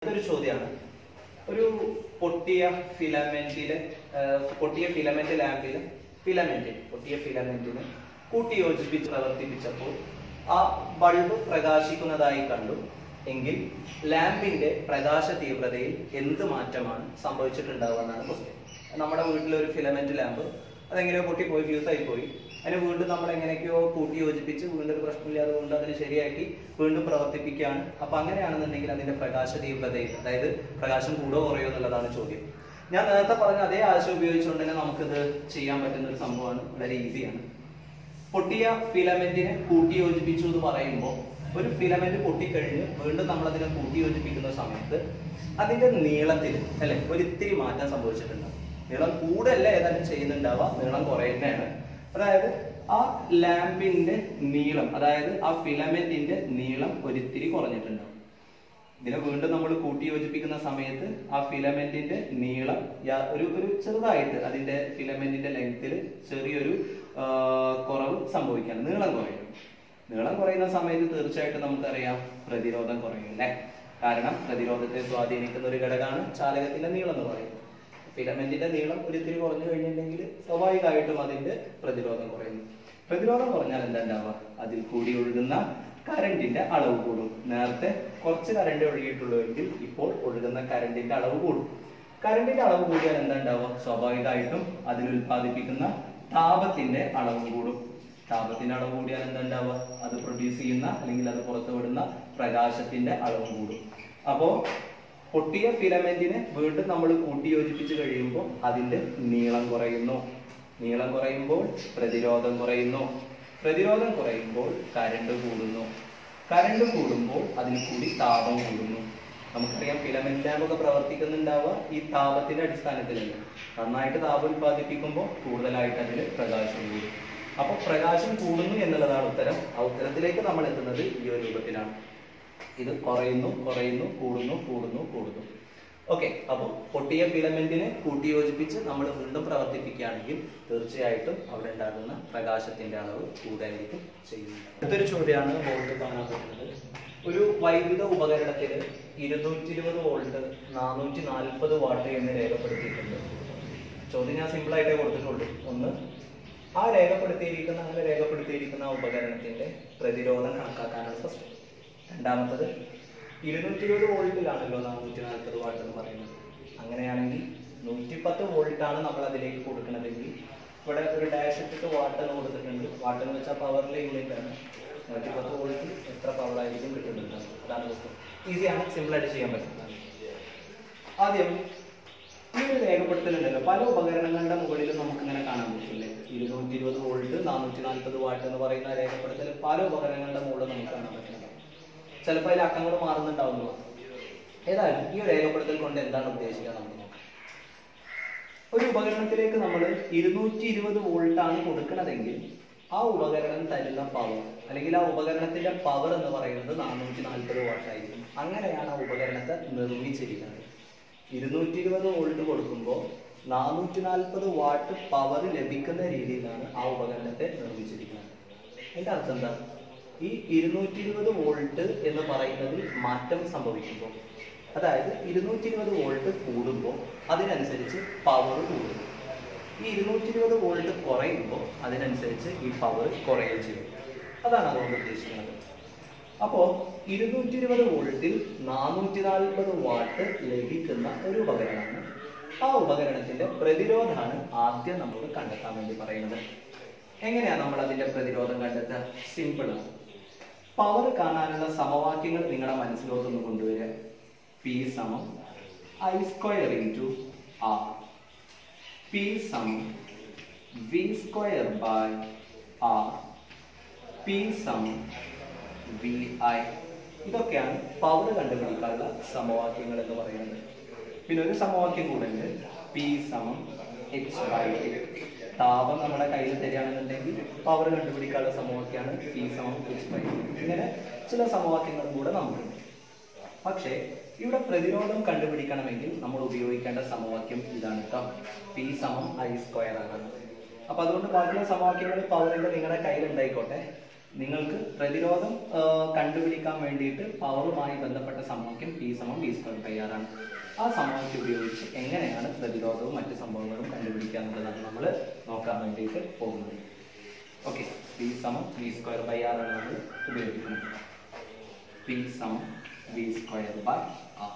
ഇതൊരു ചോദ്യമാണ് ഒരു പൊട്ടിയ ഫിലമെന്റില് പൊട്ടിയ ഫിലമെന്റ് ലാമ്പില് ഫിലമെന്റ് പൊട്ടിയ ഫിലമെന്റിന് കൂട്ടി യോജിപ്പിച്ച് പ്രവർത്തിപ്പിച്ചപ്പോൾ ആ ബൾബ് പ്രകാശിക്കുന്നതായി കണ്ടു എങ്കിൽ ലാമ്പിന്റെ പ്രകാശ തീവ്രതയിൽ എന്ത് മാറ്റമാണ് സംഭവിച്ചിട്ടുണ്ടാവുക എന്നാണ് ക്വസ്റ്റ്യൻ നമ്മുടെ വീട്ടിലെ ഒരു ഫിലമെന്റ് ലാമ്പ് അതെങ്ങനെയോ പൊട്ടിപ്പോയി ഫ്യൂസ് ആയി പോയി അതിന് വീണ്ടും നമ്മൾ എങ്ങനെയൊക്കെയോ കൂട്ടി യോജിപ്പിച്ച് വീണ്ടും ഒരു പ്രശ്നമില്ലാതെ കൊണ്ട് അതിനെ ശരിയാക്കി വീണ്ടും പ്രവർത്തിപ്പിക്കുകയാണ് അപ്പൊ അങ്ങനെയാണെന്നുണ്ടെങ്കിൽ അതിന്റെ പ്രകാശ തീവ്രതയിൽ അതായത് പ്രകാശം കൂടോ കുറയോ എന്നുള്ളതാണ് ചോദ്യം ഞാൻ നേരത്തെ പറഞ്ഞ അതേ ആശയം ഉപയോഗിച്ചുകൊണ്ട് തന്നെ നമുക്കിത് ചെയ്യാൻ പറ്റുന്ന ഒരു സംഭവമാണ് വളരെ ഈസിയാണ് പൊട്ടിയ ഫിലമെന്റിനെ കൂട്ടി യോജിപ്പിച്ചു എന്ന് പറയുമ്പോൾ ഒരു ഫിലമെന്റ് പൊട്ടിക്കഴിഞ്ഞ് വീണ്ടും നമ്മൾ അതിനെ കൂട്ടി യോജിപ്പിക്കുന്ന സമയത്ത് അതിന്റെ നീളത്തിൽ അല്ലെ ഒരു ഇത്തിരി മാറ്റം സംഭവിച്ചിട്ടുണ്ട് നീളം കൂടല്ല ഏതാണ്ട് ചെയ്യുന്നുണ്ടാവുക നീളം കുറയുന്നതാണ് അതായത് ആ ലാമ്പിന്റെ നീളം അതായത് ആ ഫിലമെന്റിന്റെ നീളം ഒരിത്തിരി കുറഞ്ഞിട്ടുണ്ടാവും ഇതിനെ വീണ്ടും നമ്മൾ കൂട്ടി യോജിപ്പിക്കുന്ന സമയത്ത് ആ ഫിലമെന്റിന്റെ നീളം യാ- ഒരു ഒരു ചെറുതായിട്ട് അതിന്റെ ഫിലമെന്റിന്റെ ലെങ്ത്തിൽ ചെറിയൊരു ആ, കുറവ് സംഭവിക്കാണ് നീളം കുറയും നീളം കുറയുന്ന സമയത്ത് തീർച്ചയായിട്ടും നമുക്കറിയാം പ്രതിരോധം കുറയും അല്ലേ കാരണം പ്രതിരോധത്തെ സ്വാധീനിക്കുന്ന ഒരു ഘടകമാണ് ചാലകത്തിന്റെ നീളം എന്ന് പറയുന്നത് ഫിലമെന്റിന്റെ നീളം ഒരിത്തിരി കുറഞ്ഞു കഴിഞ്ഞിട്ടുണ്ടെങ്കിൽ സ്വാഭാവികമായിട്ടും അതിന്റെ പ്രതിരോധം കുറയുന്നു പ്രതിരോധം കുറഞ്ഞാൽ എന്താ ഉണ്ടാവുക അതിൽ കൂടി ഒഴുകുന്ന കറണ്ടിന്റെ അളവ് കൂടും നേരത്തെ കുറച്ച് കറണ്ട് ഒഴുകിയിട്ടുള്ളൂവെങ്കിൽ ഇപ്പോൾ ഒഴുകുന്ന കറണ്ടിന്റെ അളവ് കൂടും കറണ്ടിന്റെ അളവ് കൂടിയാൽ എന്താ ഉണ്ടാവുക സ്വാഭാവികമായിട്ടും അതിൽ ഉൽപ്പാദിപ്പിക്കുന്ന താപത്തിന്റെ അളവ് കൂടും താപത്തിന്റെ അളവ് കൂടിയാൽ എന്താ ഉണ്ടാവുക അത് പ്രൊഡ്യൂസ് ചെയ്യുന്ന അല്ലെങ്കിൽ അത് പുറത്തുവിടുന്ന പ്രകാശത്തിന്റെ അളവ് കൂടും അപ്പോ പൊട്ടിയ ഫിലമെന്റിനെ വീണ്ടും നമ്മൾ കൂട്ടി യോജിപ്പിച്ച് കഴിയുമ്പോൾ അതിന്റെ നീളം കുറയുന്നു നീളം കുറയുമ്പോൾ പ്രതിരോധം കുറയുന്നു പ്രതിരോധം കുറയുമ്പോൾ കരണ്ട് കൂടുന്നു കരണ്ട് കൂടുമ്പോൾ അതിൽ കൂടി താപം കൂടുന്നു നമുക്കറിയാം ഫിലമെന്റ് ലാമ്പ് ഒക്കെ പ്രവർത്തിക്കുന്നുണ്ടാവുക ഈ താപത്തിന്റെ അടിസ്ഥാനത്തിലല്ല നന്നായിട്ട് താപം ഉൽപ്പാദിപ്പിക്കുമ്പോൾ കൂടുതലായിട്ട് അതിൽ പ്രകാശം കൂടും അപ്പൊ പ്രകാശം കൂടുന്നു എന്നുള്ളതാണ് ഉത്തരം ആ ഉത്തരത്തിലേക്ക് നമ്മൾ എത്തുന്നത് ഈ ഒരു രൂപത്തിലാണ് ഇത് കുറയുന്നു കുറയുന്നു കൂടുന്നു കൂടുന്നു കൂടുന്നു ഓക്കെ അപ്പോൾ പൊട്ടിയ ഫിലമെന്റിനെ കൂട്ടി യോജിപ്പിച്ച് നമ്മൾ വീണ്ടും പ്രവർത്തിപ്പിക്കുകയാണെങ്കിൽ തീർച്ചയായിട്ടും അവിടെ ഉണ്ടാകുന്ന പ്രകാശത്തിന്റെ അളവ് കൂടുതലായിരിക്കും ചെയ്യുന്നത് അടുത്തൊരു ചോദ്യമാണ് വോൾട്ട് കാണാൻ പറ്റുന്നത് ഒരു വൈദ്യുത ഉപകരണത്തിൽ ഇരുന്നൂറ്റി ഇരുപത് വോൾട്ട് നാനൂറ്റി നാൽപ്പത് വാട്ട് എന്ന് രേഖപ്പെടുത്തിയിട്ടുണ്ട് ചോദ്യം ഞാൻ സിമ്പിൾ ആയിട്ടേ കൊടുത്തിട്ടുള്ളൂ ഒന്ന് ആ രേഖപ്പെടുത്തിയിരിക്കുന്ന അങ്ങനെ രേഖപ്പെടുത്തിയിരിക്കുന്ന ആ ഉപകരണത്തിന്റെ പ്രതിരോധം കണക്കാക്കാനാണ് ഫസ്റ്റ് രണ്ടാമത്തത് ഇരുന്നൂറ്റി ഇരുപത് വോൾട്ടിലാണല്ലോ നാനൂറ്റി നാൽപ്പത് വാട്ട് എന്ന് പറയുന്നത് അങ്ങനെയാണെങ്കിൽ നൂറ്റിപ്പത്ത് വോൾട്ടാണ് നമ്മൾ അതിലേക്ക് കൊടുക്കുന്നതെങ്കിൽ ഇവിടെ ഒരു ഡാഷ് ഇട്ടിട്ട് വാട്ട് എന്ന് കൊടുത്തിട്ടുണ്ട് വാട്ട് എന്ന് വെച്ചാൽ പവറിലെ യൂണിറ്റ് ആണ് നൂറ്റിപ്പത്ത് വോൾട്ട് എത്ര പവർ ആയിരിക്കും കിട്ടുന്നത് അതാണ് ക്വസ്റ്റ്യൻ ഈസിയാണ് സിമ്പിൾ ആയിട്ട് ചെയ്യാൻ പറ്റുന്നത് ആദ്യം ഈ ഒരു രേഖപ്പെടുത്തലുണ്ടല്ലോ പല ഉപകരണങ്ങളുടെ മുകളിൽ നമുക്ക് ഇങ്ങനെ കാണാൻ പറ്റില്ലേ ഇരുന്നൂറ്റി ഇരുപത് വോൾട്ട് നാനൂറ്റി നാൽപ്പത് വാട്ട് എന്ന് പറയുന്ന രേഖപ്പെടുത്തൽ പല ഉപകരണങ്ങളുടെ മുകളിൽ നമുക്ക് കാണാൻ പറ്റുന്നുണ്ടാവും ചിലപ്പോൾ അതിൽ അക്കങ്ങൾ മാറുന്നുണ്ടാവുന്നു ഏതായാലും ഈ ഒരു രേഖപ്പെടുത്തൽ കൊണ്ട് എന്താണ് ഉദ്ദേശിക്കുക നമുക്ക് നോക്കാം ഒരു ഉപകരണത്തിലേക്ക് നമ്മൾ ഇരുന്നൂറ്റി ഇരുപത് വോൾട്ട് ആണ് കൊടുക്കണതെങ്കിൽ ആ ഉപകരണം തരുന്ന പവർ അല്ലെങ്കിൽ ആ ഉപകരണത്തിന്റെ പവർ എന്ന് പറയുന്നത് നാനൂറ്റി നാൽപ്പത് വാട്ട് ആയിരിക്കും അങ്ങനെയാണ് ആ ഉപകരണത്തെ നിർമ്മിച്ചിരിക്കുന്നത് ഇരുന്നൂറ്റി ഇരുപത് വോൾട്ട് കൊടുക്കുമ്പോൾ നാനൂറ്റി നാൽപ്പത് വാട്ട് പവർ ലഭിക്കുന്ന രീതിയിലാണ് ആ ഉപകരണത്തെ നിർമ്മിച്ചിരിക്കുന്നത് അതിന്റെ അർത്ഥം എന്താ ഈ ഇരുന്നൂറ്റി ഇരുപത് വോൾട്ട് എന്ന് പറയുന്നതിൽ മാറ്റം സംഭവിക്കുമ്പോൾ അതായത് ഇരുന്നൂറ്റി ഇരുപത് വോൾട്ട് കൂടുമ്പോൾ അതിനനുസരിച്ച് പവർ കൂടും ഈ ഇരുന്നൂറ്റി ഇരുപത് വോൾട്ട് കുറയുമ്പോൾ അതിനനുസരിച്ച് ഈ പവർ കുറയുകയും ചെയ്യും അതാണ് അതുകൊണ്ട് ഉദ്ദേശിക്കുന്നത് അപ്പോ ഇരുന്നൂറ്റി ഇരുപത് വോൾട്ടിൽ നാനൂറ്റി നാൽപ്പത് വാട്ട് ലഭിക്കുന്ന ഒരു ഉപകരണമാണ് ആ ഉപകരണത്തിന്റെ പ്രതിരോധമാണ് ആദ്യം നമ്മൾ കണ്ടെത്താൻ വേണ്ടി പറയുന്നത് എങ്ങനെയാണ് നമ്മൾ അതിന്റെ പ്രതിരോധം കണ്ടെത്തുക സിമ്പിൾ ആണ് പവർ കാണാനുള്ള സമവാക്യങ്ങൾ നിങ്ങളുടെ മനസ്സിലോട്ടൊന്ന് കൊണ്ടുവരിക പി സമം I square into R P സമം V square by R P സമം വി ഐ ഇതൊക്കെയാണ് പവർ കണ്ടുപിടിക്കാനുള്ള സമവാക്യങ്ങൾ എന്ന് പറയുന്നത് പിന്നെ ഒരു സമവാക്യം കൂടെ ഉണ്ട് പി സമം എച്ച് ബൈ ടി താപം നമ്മുടെ കയ്യിൽ തരികയാണെന്നുണ്ടെങ്കിൽ പവർ കണ്ടുപിടിക്കാനുള്ള സമവാക്യമാണ് പി സമം എച്ച് ബൈ ടി ഇങ്ങനെ ചില സമവാക്യങ്ങളും കൂടെ നമുക്കുണ്ട് പക്ഷേ ഇവിടെ പ്രതിരോധം കണ്ടുപിടിക്കണമെങ്കിൽ നമ്മൾ ഉപയോഗിക്കേണ്ട സമവാക്യം ഇതാണ് കേട്ടോ പി സമം ഐ സ്ക്വയർ ആണ് അപ്പൊ അതുകൊണ്ട് ബാക്കിയുള്ള സമവാക്യങ്ങൾ പവറിന്റെ നിങ്ങളുടെ കയ്യിൽ ഉണ്ടായിക്കോട്ടെ നിങ്ങൾക്ക് പ്രതിരോധം ആ, കണ്ടുപിടിക്കാൻ വേണ്ടിയിട്ട് പവറുമായി ബന്ധപ്പെട്ട സമവാക്യം പി സമം ബി സ്ക്വയർ ബൈ ആർ ആണ് ആ സമവാക്യം ഉപയോഗിച്ച് എങ്ങനെയാണ് പ്രതിരോധവും മറ്റ് സംഭവങ്ങളും കണ്ടുപിടിക്കുക എന്നുള്ളതാണ് നമ്മൾ നോക്കാൻ വേണ്ടിയിട്ട് പോകുന്നത് ഓക്കെ പി സമം ബി സ്ക്വയർ ബൈ ആർ ആണ് നമ്മൾ ഉപയോഗിക്കുന്നത് പി സമം ബി സ്ക്വയർ ബൈ ആർ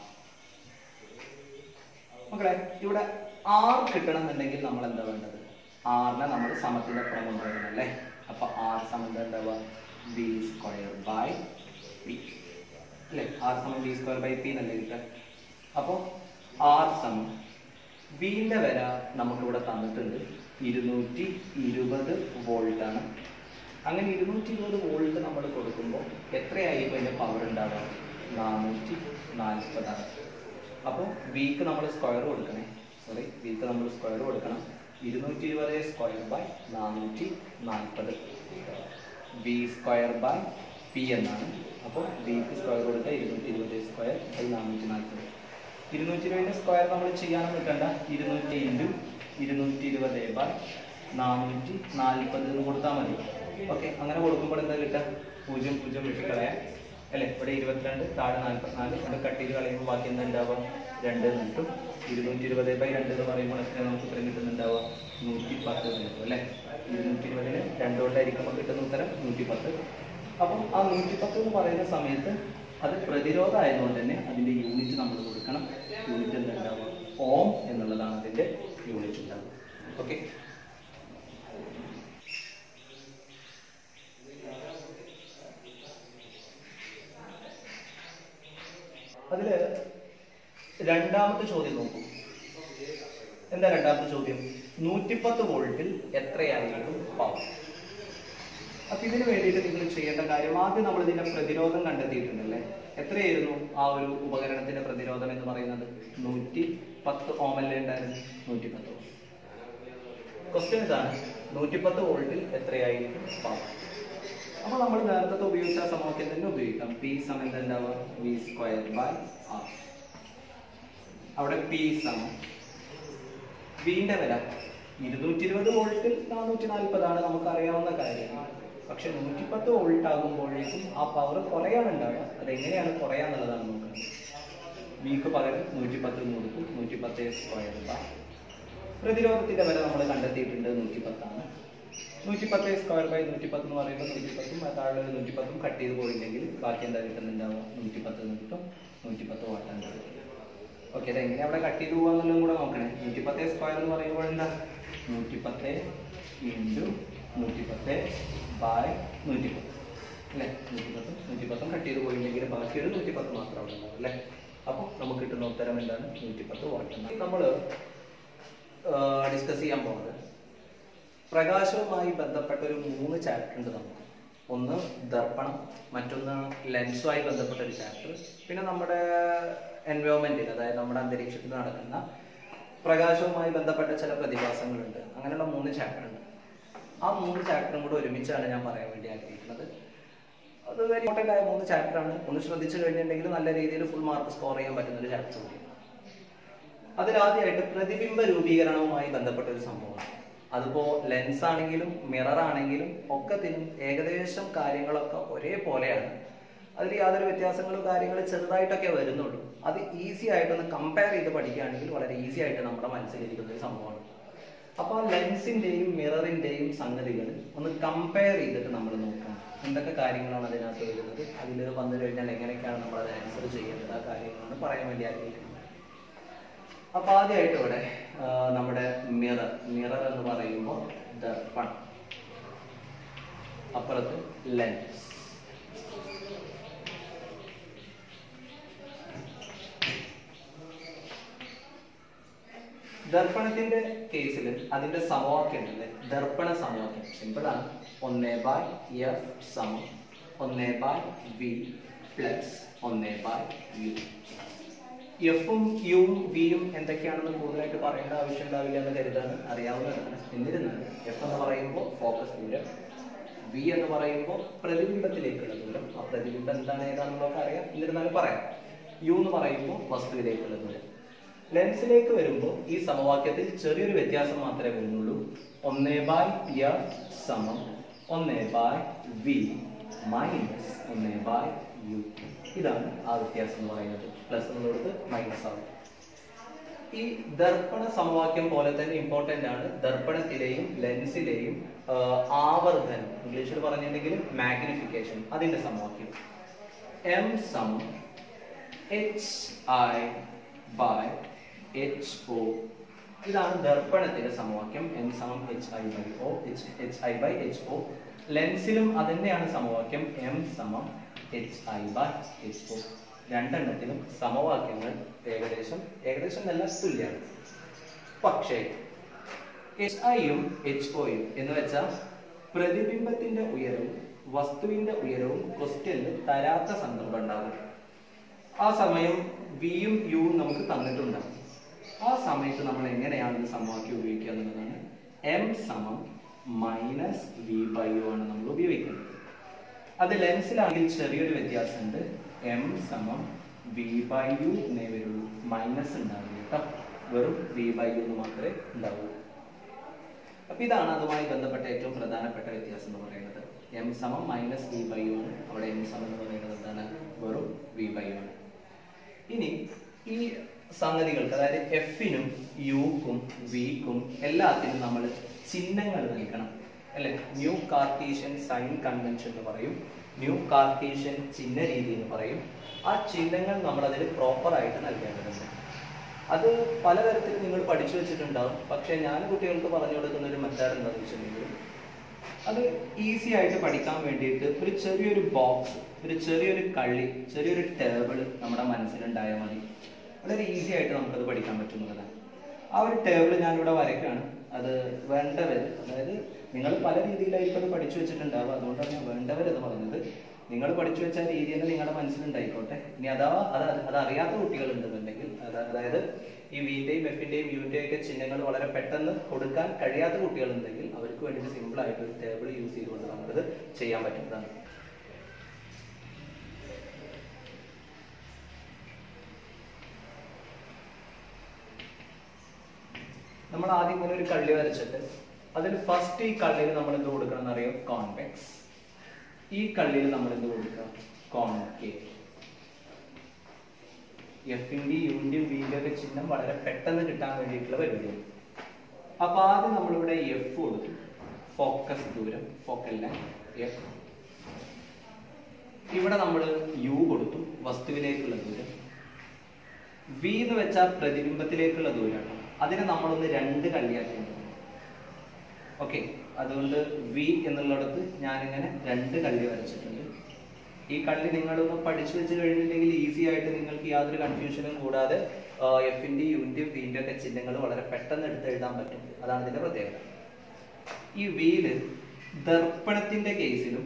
മക്കളെ ഇവിടെ ആർ കിട്ടണം എന്നുണ്ടെങ്കിൽ നമ്മൾ എന്താ വേണ്ടത് ആറിനെ നമ്മൾ സമത്തിന്റെ അപ്പുറം കൊണ്ടുവരണം അല്ലേ അപ്പൊ ആർ സമം എന്താ ഉണ്ടാവുക ബി സ്ക്വയർ ബൈ പി അല്ലേ ആർ സമം ബി സ്ക്വയർ ബൈ പി എന്നല്ലേ കിട്ടുക അപ്പോൾ ആർ സമം ബിന്റെ വില നമുക്കിവിടെ തന്നിട്ടുണ്ട് ഇരുന്നൂറ്റി ഇരുപത് വോൾട്ട് ആണ് അങ്ങനെ ഇരുന്നൂറ്റി ഇരുപത് വോൾട്ട് നമ്മൾ കൊടുക്കുമ്പോൾ എത്രയായിരിക്കും അതിന്റെ പവർ ഉണ്ടാവുക നാനൂറ്റി നാൽപ്പതാണ് അപ്പോൾ വിക്ക് നമ്മൾ സ്ക്വയർ കൊടുക്കണേ സോറി വിക്ക് നമ്മൾ സ്ക്വയർ കൊടുക്കണം ഇരുന്നൂറ്റി ഇരുപത് സ്ക്വയർ ബൈ നാനൂറ്റി നാൽപ്പത് ബി സ്ക്വയർ ബൈ പി എന്നാണ് അപ്പോൾ ബിക്ക് സ്ക്വയർ കൊടുക്കുക ഇരുന്നൂറ്റി ഇരുപത് സ്ക്വയർ ബൈ നാനൂറ്റി നാൽപ്പത് ഇരുന്നൂറ്റി ഇരുപതിൻ്റെ സ്ക്വയർ നമ്മൾ ചെയ്യാനും നിൽക്കണ്ട ഇരുന്നൂറ്റി ഇൻറ്റു ഇരുന്നൂറ്റി ഇരുപത് ബൈ നാനൂറ്റി നാൽപ്പത് എന്ന് കൊടുത്താൽ മതി ഓക്കെ അങ്ങനെ കൊടുക്കുമ്പോൾ എന്താ കിട്ടുക പൂജ്യം പൂജ്യം വെട്ടിക്കളയാം അല്ലേ ഇവിടെ ഇരുപത്തിരണ്ട് താഴെ നാൽപ്പത്തിനാല് അത് കട്ട് ചെയ്ത് കളയുമ്പോൾ ബാക്കി എന്താ ഉണ്ടാവുക രണ്ട് എന്ന് കിട്ടും ഇരുന്നൂറ്റി ഇരുപത് ബൈ രണ്ട് എന്ന് പറയുമ്പോൾ എത്ര നമുക്ക് ഉത്തരം കിട്ടുന്നുണ്ടാവുക നൂറ്റി പത്ത് എന്ന് കിട്ടും അല്ലേ ഇരുന്നൂറ്റി ഇരുപതിന് രണ്ട് കൊണ്ടായിരിക്കുമ്പോൾ കിട്ടുന്ന ഉത്തരം നൂറ്റി പത്ത് അപ്പം ആ നൂറ്റി പത്ത് എന്ന് പറയുന്ന സമയത്ത് അത് പ്രതിരോധം ആയതുകൊണ്ട് തന്നെ അതിന്റെ യൂണിറ്റ് നമ്മൾ കൊടുക്കണം യൂണിറ്റ് എന്താ ഉണ്ടാവുക ഓം എന്നുള്ളതാണ് അതിന്റെ യൂണിറ്റ് ഉണ്ടാവുക ഓക്കെ അതില് രണ്ടാമത്തെ ചോദ്യം നോക്കൂ എന്താ രണ്ടാമത്തെ ചോദ്യം നൂറ്റിപ്പത്ത് വോൾട്ടിൽ എത്രയായിരിക്കും പവർ അപ്പൊ ഇതിന് വേണ്ടിയിട്ട് നിങ്ങൾ ചെയ്യേണ്ട കാര്യം ആദ്യം നമ്മൾ ഇതിന്റെ പ്രതിരോധം കണ്ടെത്തിയിട്ടുണ്ടല്ലേ എത്രയായിരുന്നു ആ ഒരു ഉപകരണത്തിന്റെ പ്രതിരോധം എന്ന് പറയുന്നത് നൂറ്റി പത്ത് ഓമല്ലേ ഉണ്ടായിരുന്നു നൂറ്റി പത്ത് ക്വസ്റ്റ്യൻ ഇതാണ് നൂറ്റിപ്പത്ത് വോൾട്ടിൽ എത്രയായിരിക്കും പവർ അപ്പൊ നമ്മൾ നേരത്തെ ഉപയോഗിച്ച ആ സമവാക്യം തന്നെ ഉപയോഗിക്കാം പി സമയം എന്താ ഉണ്ടാവുക വി സ്ക്വയർ ബൈ ആർ അവിടെ പി സമം വിന്റെ വില ഇരുന്നൂറ്റി ഇരുപത് വോൾട്ടിൽ നാനൂറ്റി നാൽപ്പതാണ് നമുക്ക് അറിയാവുന്ന കാര്യമാണ് പക്ഷെ നൂറ്റിപ്പത്ത് വോൾട്ട് ആകുമ്പോഴേക്കും ആ പവർ കുറയാണ് ഉണ്ടാവുക അതെങ്ങനെയാണ് കുറയാന്നുള്ളതാണ് നോക്കുന്നത് വിക്ക് പകരം നൂറ്റിപ്പത്ത് എന്ന് കൊടുക്കും നൂറ്റിപ്പത്ത് സ്ക്വയർ ബൈ പ്രതിരോധത്തിന്റെ വില നമ്മൾ കണ്ടെത്തിയിട്ടുണ്ട് നൂറ്റിപ്പത്താണ് നൂറ്റിപ്പത്ത് സ്ക്വയർ ബൈ നൂറ്റിപ്പത്ത് എന്ന് പറയുമ്പോൾ നൂറ്റിപ്പത്തും താഴെ നൂറ്റിപ്പത്തും കട്ട് ചെയ്ത് പോയില്ലെങ്കിൽ ബാക്കി എന്താ കിട്ടുന്നുണ്ടാവുക നൂറ്റിപ്പത്ത് എന്ന് കിട്ടും നൂറ്റിപ്പത്ത് വാട്ടാൻ കിട്ടും ഓക്കെ അത് എങ്ങനെ അവിടെ കട്ട് ചെയ്ത് പോകാന്നുള്ളതും കൂടെ നോക്കണേ നൂറ്റിപ്പത്ത് സ്ക്വയർ എന്ന് പറയുമ്പോൾ എന്താ നൂറ്റിപ്പത്ത് ഇൻറ്റു നൂറ്റിപ്പത്ത് ബൈ നൂറ്റിപ്പത്ത് അല്ലേ നൂറ്റിപ്പത്തും നൂറ്റിപ്പത്തും കട്ട് ചെയ്ത് പോയില്ലെങ്കിൽ ബാക്കി ഒരു നൂറ്റിപ്പത്ത് മാത്രമേ അവിടെ ഉണ്ടാവും അല്ലേ അപ്പോൾ നമുക്ക് കിട്ടുന്ന ഉത്തരം എന്താണ് നൂറ്റിപ്പത്ത് വാട്ട് നമ്മൾ ഡിസ്കസ് ചെയ്യാൻ പോകുന്നത് പ്രകാശവുമായി ബന്ധപ്പെട്ട ഒരു മൂന്ന് ചാപ്റ്റർ ഉണ്ട് നമുക്ക് ഒന്ന് ദർപ്പണം മറ്റൊന്ന് ലെൻസുമായി ബന്ധപ്പെട്ട ഒരു ചാപ്റ്റർ പിന്നെ നമ്മുടെ എൻവയോൺമെന്റിൽ അതായത് നമ്മുടെ അന്തരീക്ഷത്തിൽ നടക്കുന്ന പ്രകാശവുമായി ബന്ധപ്പെട്ട ചില പ്രതിഭാസങ്ങളുണ്ട് അങ്ങനെയുള്ള മൂന്ന് ചാപ്റ്റർ ഉണ്ട് ആ മൂന്ന് ചാപ്റ്ററും കൂടെ ഒരുമിച്ചാണ് ഞാൻ പറയാൻ വേണ്ടി ആഗ്രഹിക്കുന്നത് അത് വെരി ഇമ്പോർട്ടൻ്റ് ആയ മൂന്ന് ചാപ്റ്ററാണ് ഒന്ന് ശ്രദ്ധിച്ചു കഴിഞ്ഞിട്ടുണ്ടെങ്കിൽ നല്ല രീതിയിൽ ഫുൾ മാർക്ക് സ്കോർ ചെയ്യാൻ പറ്റുന്ന ഒരു ചാപ്റ്റർ കൂടിയാണ് അതിലാദ്യമായിട്ട് പ്രതിബിംബ രൂപീകരണവുമായി ബന്ധപ്പെട്ട ഒരു സംഭവമാണ് അതിപ്പോ ലെൻസ് ആണെങ്കിലും മിറർ ആണെങ്കിലും ഒക്കത്തിനും ഏകദേശം കാര്യങ്ങളൊക്കെ ഒരേപോലെയാണ് അതിൽ യാതൊരു വ്യത്യാസങ്ങളും കാര്യങ്ങളും ചെറുതായിട്ടൊക്കെ വരുന്നുള്ളൂ അത് ഈസി ആയിട്ടൊന്ന് കമ്പയർ ചെയ്ത് പഠിക്കുകയാണെങ്കിൽ വളരെ ഈസി ആയിട്ട് നമ്മുടെ മനസ്സിലിരിക്കുന്ന ഒരു സംഭവമാണ് അപ്പൊ ആ ലെൻസിന്റെയും മിററിന്റെയും സംഗതികൾ ഒന്ന് കമ്പയർ ചെയ്തിട്ട് നമ്മൾ നോക്കണം എന്തൊക്കെ കാര്യങ്ങളാണ് അതിനകത്ത് വരുന്നത് അതിൽ വന്നു കഴിഞ്ഞാൽ എങ്ങനെയൊക്കെയാണ് നമ്മൾ അത് ആൻസർ ചെയ്യേണ്ടത് ആ കാര്യങ്ങളാണ് പറയാൻ വേണ്ടി ആഗ്രഹിക്കുന്നത് അപ്പൊ ആദ്യമായിട്ട് ഇവിടെ ആ, നമ്മുടെ മിറർ മിറർ എന്ന് പറയുമ്പോൾ ദർപ്പണം അപ്പുറത്ത് ലെൻസ് ദർപ്പണത്തിന്റെ കേസിൽ അതിന്റെ സമവാക്യം ഉണ്ടല്ലേ ദർപ്പണ സമവാക്യം സിമ്പിൾ ആണ് ഒന്നേ ബൈ എഫ് സമം ഒന്നേ ബൈ വി പ്ലസ് ഒന്നേ ബൈ യു എഫും യുവും വിയും എന്തൊക്കെയാണെന്ന് കൂടുതലായിട്ട് പറയേണ്ട ആവശ്യം ഉണ്ടാവില്ല എന്ന് കരുതാണ് അറിയാവുന്നതാണ് എന്നിരുന്നാലും എഫ് എന്ന് പറയുമ്പോൾ ഫോക്കസ് ദൂരം വി എന്ന് പറയുമ്പോൾ പ്രതിബിംബത്തിലേക്കുള്ള ദൂരം ആ പ്രതിബിംബം എന്താണ് ഏതാണെന്നൊക്കെ അറിയാം എന്നിരുന്നാലും പറയാം യു എന്ന് പറയുമ്പോൾ വസ്തുവിലേക്കുള്ള ദൂരം ലെൻസിലേക്ക് വരുമ്പോൾ ഈ സമവാക്യത്തിൽ ചെറിയൊരു വ്യത്യാസം മാത്രമേ വരുന്നുള്ളൂ ഒന്നേ ബൈ എഫ് സമം ഒന്നേ ബൈ വി മൈനസ് ഒന്ന് ബൈ യു ഇതാണ് ആ വ്യത്യാസം എന്ന് പറയുന്നത് പ്ലസ് എന്നുള്ളത് മൈനസ് ആവും ഈ ദർപ്പണ സമവാക്യം പോലെ തന്നെ ഇമ്പോർട്ടന്റ് ആണ് ദർപ്പണത്തിലെയും ലെൻസിലെയും ആ, ആവർധനം ഇംഗ്ലീഷിൽ പറഞ്ഞിട്ടുണ്ടെങ്കിൽ മാഗ്നിഫിക്കേഷൻ അതിന്റെ സമവാക്യം എം സം H I by H O ഇതാണ് ദർപ്പണത്തിന്റെ സമവാക്യം എം സമം H I by O H H I by H O ലെൻസിലും അതന്നെയാണ് സമവാക്യം എം സമം H I by H O രണ്ടെണ്ണത്തിലും സമവാക്യങ്ങൾ ഏകദേശം ഏകദേശം നല്ല തുല്യമാണ് പക്ഷേ എച്ച് ഐയും എച്ച് ഒയും എന്ന് വെച്ചാൽ പ്രതിബിംബത്തിന്റെ ഉയരവും വസ്തുവിന്റെ ഉയരവും ക്വസ്റ്റ്യനിൽ തരാത്ത സന്ദർഭം ഉണ്ടാകും ആ സമയം വിയും യുവും നമുക്ക് തന്നിട്ടുണ്ടാകും ആ സമയത്ത് നമ്മൾ എങ്ങനെയാണ് ഇത് സമവാക്യം ഉപയോഗിക്കുക എന്നുള്ളതാണ് എം സമം മൈനസ് വി ബൈ യു ആണ് നമ്മൾ ഉപയോഗിക്കുന്നത് അത് ലെൻസിലാണെങ്കിൽ ചെറിയൊരു വ്യത്യാസമുണ്ട് എം സമം വി ബൈ യു എന്നേ വരുള്ളൂ മൈനസ് ഉണ്ടാവില്ല കേട്ടോ വെറും വി ബൈ യു എന്ന് മാത്രമേ ഉണ്ടാവുള്ളൂ അപ്പൊ ഇതാണ് അതുമായി ബന്ധപ്പെട്ട ഏറ്റവും പ്രധാനപ്പെട്ട വ്യത്യാസം എന്ന് പറയുന്നത് എം സമം മൈനസ് വി ബൈ യു ആണ് അവിടെ എം സമം എന്ന് പറയുന്നത് എന്താണ് വെറും വി ബൈ യു ആണ് ഇനി ഈ സംഗതികൾക്ക് അതായത് എഫിനും യുക്കും വിക്കും എല്ലാത്തിനും നമ്മൾ ചിഹ്നങ്ങൾ നൽകണം അല്ലെ ന്യൂ കാർട്ടീഷ്യൻ സൈൻ കൺവെൻഷൻ എന്ന് പറയും ന്യൂ കാർട്ടീഷ്യൻ ചിഹ്ന രീതി എന്ന് പറയും ആ ചിഹ്നങ്ങൾ നമ്മൾ അതിൽ പ്രോപ്പർ ആയിട്ട് നൽകേണ്ടതുണ്ട് അത് പലതരത്തിൽ നിങ്ങൾ പഠിച്ചു വെച്ചിട്ടുണ്ടാവും പക്ഷെ ഞാൻ കുട്ടികൾക്ക് പറഞ്ഞു കൊടുക്കുന്ന ഒരു മെത്തേഡ് എന്താണെന്ന് വെച്ചിട്ടുണ്ടെങ്കിൽ അത് ഈസി ആയിട്ട് പഠിക്കാൻ വേണ്ടിയിട്ട് ഒരു ചെറിയൊരു ബോക്സ് ഒരു ചെറിയൊരു കള്ളി ചെറിയൊരു ടേബിൾ നമ്മുടെ മനസ്സിലുണ്ടായാൽ മതി വളരെ ഈസി ആയിട്ട് നമുക്കത് പഠിക്കാൻ പറ്റുന്നതാണ് ആ ഒരു ടേബിൾ ഞാനിവിടെ വരയ്ക്കാണ് അത് വേണ്ടവർ അതായത് നിങ്ങൾ പല രീതിയിലായിരിക്കും അത് പഠിച്ചു വെച്ചിട്ടുണ്ടാവുക അതുകൊണ്ടാണ് ഞാൻ വേണ്ടവർ എന്ന് പറഞ്ഞത് നിങ്ങൾ പഠിച്ചു വെച്ച രീതി തന്നെ നിങ്ങളുടെ മനസ്സിലുണ്ടായിക്കോട്ടെ ഇനി അഥവാ അത് അത് അറിയാത്ത കുട്ടികളുണ്ടെന്നുണ്ടെങ്കിൽ അത് അതായത് ഈ വിന്റെയും എഫിന്റെയും യുവിന്റെയും ഒക്കെ ചിഹ്നങ്ങൾ വളരെ പെട്ടെന്ന് കൊടുക്കാൻ കഴിയാത്ത കുട്ടികളുണ്ടെങ്കിൽ അവർക്ക് വേണ്ടിയിട്ട് സിമ്പിൾ ആയിട്ട് ഒരു ടേബിൾ യൂസ് ചെയ്തുകൊണ്ട് നമുക്കത് ചെയ്യാൻ പറ്റുന്നതാണ് നമ്മൾ ആദ്യം ഇങ്ങനെ ഒരു കള്ളി വരച്ചിട്ട് അതിൽ ഫസ്റ്റ് ഈ കള്ളിയിൽ നമ്മൾ എന്ത് കൊടുക്കണം എന്നറിയോ കോൺവെക്സ് ഈ കള്ളിയിൽ നമ്മൾ എന്ത് കൊടുക്കുക കോൺകേവ് എഫിന്റെയും യുവിന്റെയും വിന്റെ ഒക്കെ ചിഹ്നം വളരെ പെട്ടെന്ന് കിട്ടാൻ വേണ്ടിയിട്ടുള്ള പരിപാടിയാണ് അപ്പൊ ആദ്യം നമ്മളിവിടെ എഫ് കൊടുത്തു ഫോക്കസ് ദൂരം ഫോക്കൽ എഫ് ഇവിടെ നമ്മൾ യു കൊടുത്തു വസ്തുവിലേക്കുള്ള ദൂരം വി എന്ന് വെച്ചാൽ പ്രതിബിംബത്തിലേക്കുള്ള ദൂരമാണ് അതിനെ നമ്മളൊന്ന് രണ്ട് കള്ളിയാക്കിയിട്ടുണ്ട് ഓക്കെ അതുകൊണ്ട് വി എന്നുള്ളിടത്ത് ഞാനിങ്ങനെ രണ്ട് കള്ളി വരച്ചിട്ടുണ്ട് ഈ കള്ളി നിങ്ങളൊന്ന് പഠിച്ചു വെച്ച് കഴിഞ്ഞിട്ടുണ്ടെങ്കിൽ ഈസി ആയിട്ട് നിങ്ങൾക്ക് യാതൊരു കൺഫ്യൂഷനും കൂടാതെ എഫിന്റെ യുവിന്റെയും വിന്റെ ഒക്കെ ചിഹ്നങ്ങൾ വളരെ പെട്ടെന്ന് എടുത്ത് എഴുതാൻ പറ്റും അതാണ് ഇതിന്റെ പ്രത്യേകത ഈ വീല് ദർപ്പണത്തിന്റെ കേസിലും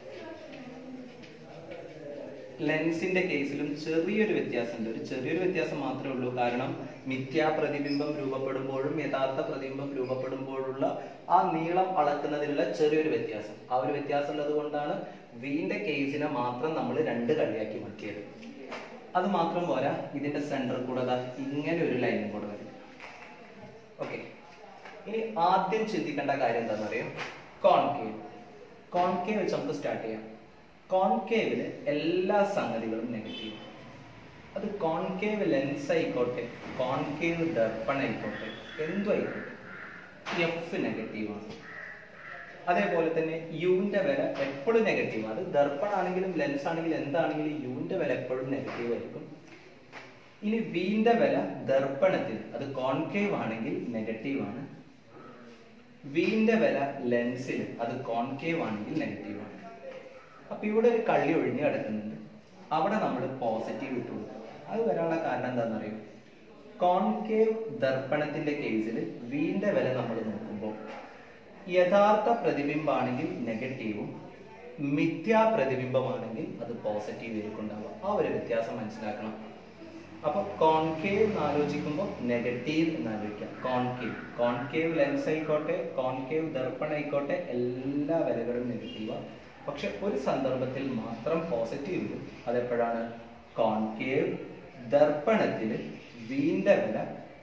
ലെൻസിന്റെ കേസിലും ചെറിയൊരു വ്യത്യാസമുണ്ട് ഒരു ചെറിയൊരു വ്യത്യാസം മാത്രമേ ഉള്ളൂ കാരണം മിഥ്യാ പ്രതിബിംബം രൂപപ്പെടുമ്പോഴും യഥാർത്ഥ പ്രതിബിംബം രൂപപ്പെടുമ്പോഴുള്ള ആ നീളം അളക്കുന്നതിലുള്ള ചെറിയൊരു വ്യത്യാസം ആ ഒരു വ്യത്യാസം ഉള്ളത് കൊണ്ടാണ് വീന്റെ കേസിനെ മാത്രം നമ്മൾ രണ്ട് കളിയാക്കി മാറ്റിയത് അത് മാത്രം പോരാ ഇതിന്റെ സെന്റർ കൂടെ ദാ ഇങ്ങനെ ഒരു ലൈനും കൂടെ വരും ഓക്കെ ഇനി ആദ്യം ചിന്തിക്കേണ്ട കാര്യം എന്താണെന്ന് അറിയാം കോൺകേവ് കോൺകേവ് വെച്ച് നമുക്ക് സ്റ്റാർട്ട് ചെയ്യാം കോൺകേവില് എല്ലാ സംഗതികളും നെഗറ്റീവ് അത് കോൺകേവ് ലെൻസ് ആയിക്കോട്ടെ കോൺകേവ് ദർപ്പണം ആയിക്കോട്ടെ എന്തും ആയിക്കോട്ടെ എഫ് നെഗറ്റീവാണ് അതേപോലെ തന്നെ യുവിന്റെ വില എപ്പോഴും നെഗറ്റീവ് അത് ദർപ്പണാണെങ്കിലും ലെൻസ് ആണെങ്കിലും എന്താണെങ്കിലും യുവിന്റെ വില എപ്പോഴും നെഗറ്റീവ് ആയിരിക്കും ഇനി വിന്റെ വില ദർപ്പണത്തിൽ അത് കോൺകേവ് ആണെങ്കിൽ നെഗറ്റീവ് ആണ് വിന്റെ വില ലെൻസിൽ അത് കോൺകേവ് ആണെങ്കിൽ നെഗറ്റീവ് ആണ് അപ്പൊ ഇവിടെ ഒരു കള്ളി ഒഴിഞ്ഞു കിടക്കുന്നുണ്ട് അവിടെ നമ്മൾ പോസിറ്റീവ് ഇട്ട് കൊടുക്കും അത് വരാനുള്ള കാരണം എന്താണെന്ന് അറിയോ കോൺകേവ് ദർപ്പണത്തിന്റെ കേസിൽ വീന്റെ വില നമ്മൾ നോക്കുമ്പോൾ യഥാർത്ഥ പ്രതിബിംബമാണെങ്കിൽ നെഗറ്റീവും മിഥ്യാ പ്രതിബിംബമാണെങ്കിൽ അത് പോസിറ്റീവ് ആയിരിക്കും ഉണ്ടാവുക ആ ഒരു വ്യത്യാസം മനസ്സിലാക്കണം അപ്പൊ കോൺകേവ് എന്ന് ആലോചിക്കുമ്പോൾ നെഗറ്റീവ് എന്ന് ആലോചിക്കാം കോൺകേവ് കോൺകേവ് ലെൻസ് ആയിക്കോട്ടെ കോൺകേവ് ദർപ്പണം ആയിക്കോട്ടെ എല്ലാ വിലകളും നെഗറ്റീവാണ് പക്ഷെ ഒരു സന്ദർഭത്തിൽ മാത്രം പോസിറ്റീവ് വരും അതെപ്പോഴാണ് കോൺകേവ് ദർപ്പണത്തിൽ വീന്റെ വില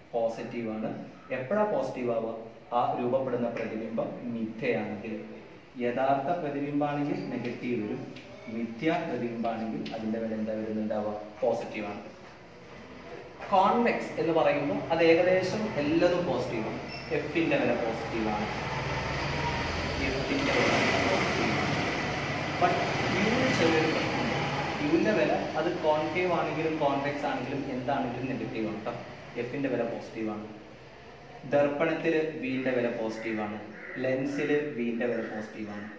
പോസിറ്റീവ് ആണ് എപ്പോഴാ പോസിറ്റീവ് ആവുക ആ രൂപപ്പെടുന്ന പ്രതിബിംബം മിഥ്യയാണെങ്കിൽ യഥാർത്ഥ പ്രതിബിംബാണെങ്കിൽ നെഗറ്റീവ് വരും മിഥ്യ പ്രതിബിംബാണെങ്കിൽ അതിന്റെ വില എന്താ വരുന്നുണ്ടാവുക പോസിറ്റീവ് ആണ് കോൺവെക്സ് എന്ന് പറയുമ്പോൾ അത് ഏകദേശം എല്ലാതും പോസിറ്റീവാണ് എഫിന്റെ വില പോസിറ്റീവാണ് എഫിന്റെ വില പോസിറ്റീവാണ് ബട്ട് യുവിന് ചെറിയൊരു പ്രശ്നമുണ്ട് യുവിന്റെ വില അത് കോൺകേവ് ആണെങ്കിലും കോൺവെക്സ് ആണെങ്കിലും എന്താണെങ്കിലും നെഗറ്റീവ് ആണ് കേട്ടോ എഫിന്റെ വില പോസിറ്റീവ് ആണ് ദർപ്പണത്തിൽ വിന്റെ വില പോസിറ്റീവ് ആണ് ലെൻസിൽ വിന്റെ വില പോസിറ്റീവ് ആണ്